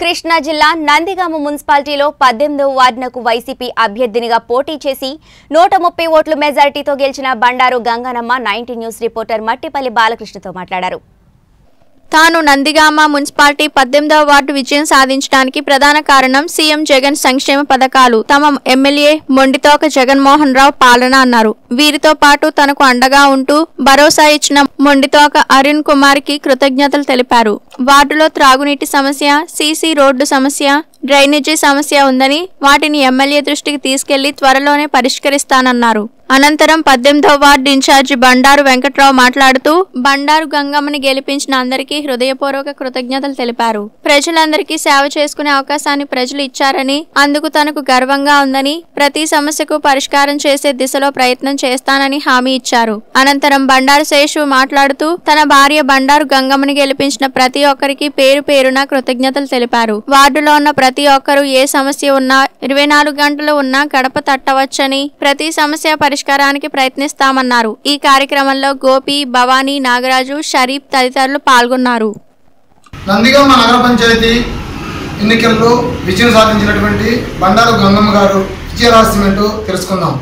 కృష్ణా జిల్లా నందిగామ మున్సిపాలిటీలో పద్దెనిమిదవ వార్డునకు వైసీపీ అభ్యర్థినిగా పోటీ చేసి నూట ముప్పై ఓట్ల మెజారిటీతో గెలిచిన Bandaru Ganganamma ninety news reporter Mattipalli బాలకృష్ణతో మాట్లాడారు తాను నందిగామ మున్సిపాలిటీ పద్దెనిమిదవ వార్డు విజయం సాధించడానికి ప్రధాన కారణం సీఎం జగన్ సంక్షేమ పథకాలు తమ ఎమ్మెల్యే మొండితోక జగన్మోహన్ రావు పాలన అన్నారు వీరితో పాటు తనకు అండగా ఉంటూ భరోసా ఇచ్చిన మొండితోక అరుణ్ కుమార్ కి కృతజ్ఞతలు తెలిపారు వార్డులో త్రాగునీటి సమస్య సీసీ రోడ్డు సమస్య డ్రైనేజీ సమస్య ఉందని వాటిని ఎమ్మెల్యే దృష్టికి తీసుకెళ్లి త్వరలోనే పరిష్కరిస్తానన్నారు అనంతరం పద్దెనిమిదవ వార్డు ఇన్ఛార్జి బండారు వెంకట్రావు మాట్లాడుతూ బండారు గంగమ్మని గెలిపించిన అందరికీ హృదయపూర్వక కృతజ్ఞతలు తెలిపారు ప్రజలందరికీ సేవ చేసుకునే అవకాశాన్ని ప్రజలు ఇచ్చారని అందుకు తనకు గర్వంగా ఉందని ప్రతి సమస్యకు పరిష్కారం చేసే దిశలో ప్రయత్నం చేస్తానని హామీ ఇచ్చారు అనంతరం బండారు శేషు మాట్లాడుతూ తన భార్య బండారు గంగమ్మని గెలిపించిన ప్రతి ఒక్కరికి పేరు పేరున కృతజ్ఞతలు తెలిపారు వార్డులో ఉన్న ప్రతి ఒక్కరూ ఏ సమస్య ఉన్నా ఇరవై నాలుగు గంటలు ఉన్నా గడప తట్టవచ్చని ప్రతి సమస్య పరిష్కారానికి ప్రయత్నిస్తామన్నారు ఈ కార్యక్రమంలో గోపి భవానీ నాగరాజు షరీఫ్ తదితరులు పాల్గొన్నారు నందిగామ నగర పంచాయతీ ఎన్నికల్లో విజయం సాధించినటువంటి బండారు గంగమ్మ గారు విజయ రహస్యం ఏంటో తెలుసుకుందాం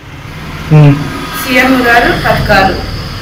సీఎం గారు పథకాలు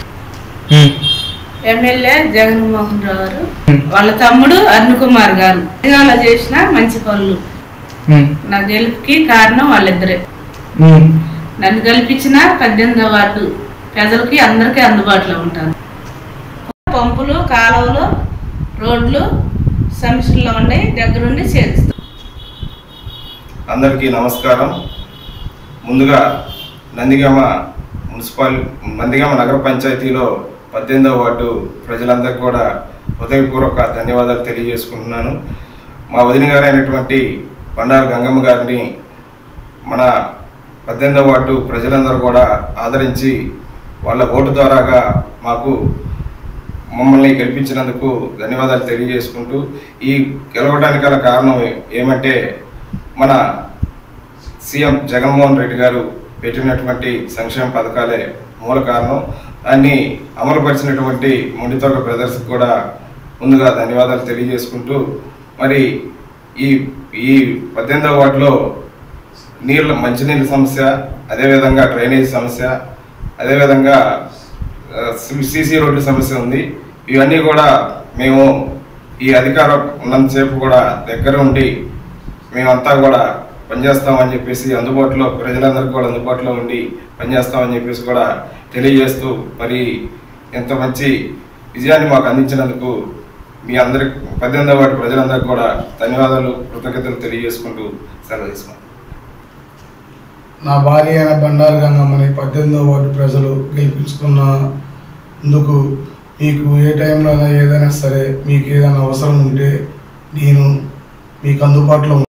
ఎమ్మెల్యే జగన్మోహన్ రావు గారు వాళ్ళ తమ్ముడు అరుణ్ కుమార్ గారు తెలంగాణలో చేసిన మంచి పనులు నా గెలుపుకి కారణం వాళ్ళిద్దరే నన్ను గెలిపించిన పద్దెనిమిదో వార్డు ప్రజలకి అందరికీ అందుబాటులో ఉంటాను పంపులు కాలువలు రోడ్లు సమస్యల్లో ఉండి దగ్గరుండి చేరుస్తాను అందరికీ నమస్కారం ముందుగా నందిగామ మున్సిపల్ నందిగామ నగర పంచాయతీలో పద్దెనిమిదవ వార్డు ప్రజలందరికీ కూడా హృదయపూర్వక ధన్యవాదాలు తెలియజేసుకుంటున్నాను మా వదిన గారైనటువంటి బండారు గంగమ్మ గారిని మన పద్దెనిమిదవ వార్డు ప్రజలందరూ కూడా ఆదరించి వాళ్ళ ఓటు ద్వారాగా మాకు మమ్మల్ని గెలిపించినందుకు ధన్యవాదాలు తెలియజేసుకుంటూ ఈ గెలవడానికి గల కారణం ఏమంటే మన సీఎం జగన్మోహన్ రెడ్డి గారు పెట్టినటువంటి సంక్షేమ పథకాలే మూల కారణం దాన్ని అమలుపరిచినటువంటి మొండితోక బ్రదర్స్కి కూడా ముందుగా ధన్యవాదాలు తెలియజేసుకుంటూ మరి ఈ ఈ పద్దెనిమిదవ వార్డులో నీళ్ళ మంచినీళ్ళ సమస్య అదేవిధంగా డ్రైనేజ్ సమస్య అదేవిధంగా సీసీ రోడ్డు సమస్య ఉంది ఇవన్నీ కూడా మేము ఈ అధికారం ఉన్నంతసేపు కూడా దగ్గర ఉండి మేమంతా కూడా పనిచేస్తామని చెప్పేసి అందుబాటులో ప్రజలందరికీ కూడా అందుబాటులో ఉండి పనిచేస్తామని చెప్పేసి కూడా తెలియజేస్తూ మరి ఎంత మంచి విజయాన్ని మాకు అందించినందుకు మీ అందరి పద్దెనిమిదవ వాటి ప్రజలందరికీ కూడా ధన్యవాదాలు కృతజ్ఞతలు తెలియజేసుకుంటూ సెలవు తీసుకున్నాం నా భార్య అయిన బండారు గంగమ్మని పద్దెనిమిదవ వార్డు ప్రజలు గెలిపించుకున్నందుకు మీకు ఏ టైంలో ఏదైనా సరే మీకు ఏదైనా అవసరం ఉంటే నేను మీకు అందుబాటులో